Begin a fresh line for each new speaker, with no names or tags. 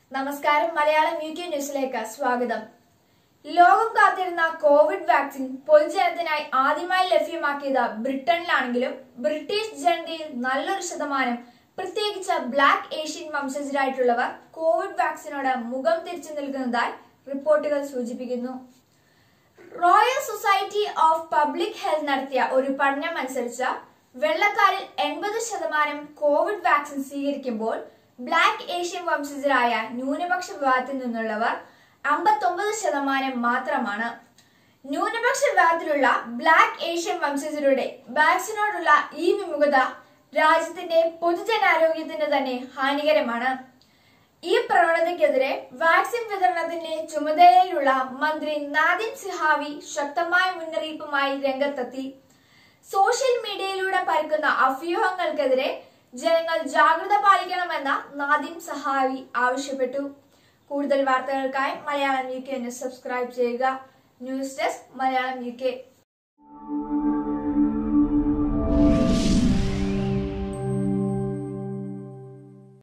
നമസ്കാരം Malayalam U K ന്യൂസിലേക്ക് സ്വാഗതം ലോകം കാത്തിരുന്ന കോവിഡ് വാക്സിൻ പൊതുജനത്തിനായി ആദ്യമായി ലഭ്യമാക്കിയത് ബ്രിട്ടനിലാണെങ്കിലും ബ്രിട്ടീഷ് ജനതയിൽ നല്ലൊരു ശതമാനം പ്രത്യേകിച്ച് ബ്ലാക്ക് ഏഷ്യൻ വംശജരായിട്ടുള്ളവർ കോവിഡ് വാക്സിനോട് മുഖം തിരിച്ചു നിൽക്കുന്നതായി റിപ്പോർട്ടുകൾ സൂചിപ്പിക്കുന്നു Royal Society of Public Health നടത്തിയ ഒരു പഠനം അനുസരിച്ച് വെള്ളക്കാരിൽ എൺപത് ശതമാനം കോവിഡ് വാക്സിൻ സ്വീകരിക്കുമ്പോൾ ബ്ലാക്ക് ഏഷ്യൻ വംശജരായ ന്യൂനപക്ഷ വിഭാഗത്തിൽ നിന്നുള്ളവർ അമ്പത്തൊമ്പത് ശതമാനം മാത്രമാണ് ന്യൂനപക്ഷ വിഭാഗത്തിലുള്ള ബ്ലാക്ക് ഏഷ്യൻ വംശജരുടെ വാക്സിനോടുള്ള ഈ വിമുഖത രാജ്യത്തിന്റെ പൊതുജനാരോഗ്യത്തിന് തന്നെ ഹാനികരമാണ് ഈ പ്രവണതയ്ക്കെതിരെ വാക്സിൻ വിതരണത്തിന്റെ ചുമതലയിലുള്ള മന്ത്രി നാദിം സിഹാവി ശക്തമായ മുന്നറിയിപ്പുമായി രംഗത്തെത്തി സോഷ്യൽ മീഡിയയിലൂടെ പരക്കുന്ന അഭ്യൂഹങ്ങൾക്കെതിരെ ജനങ്ങൾ ജാഗ്രത പാലിക്കണമെന്ന നാദിം സഹാവി ആവശ്യപ്പെട്ടു കൂടുതൽ വാർത്തകൾക്കായി മലയാളം യു കെ സബ്സ്ക്രൈബ് ചെയ്യുക news desk Malayalam U K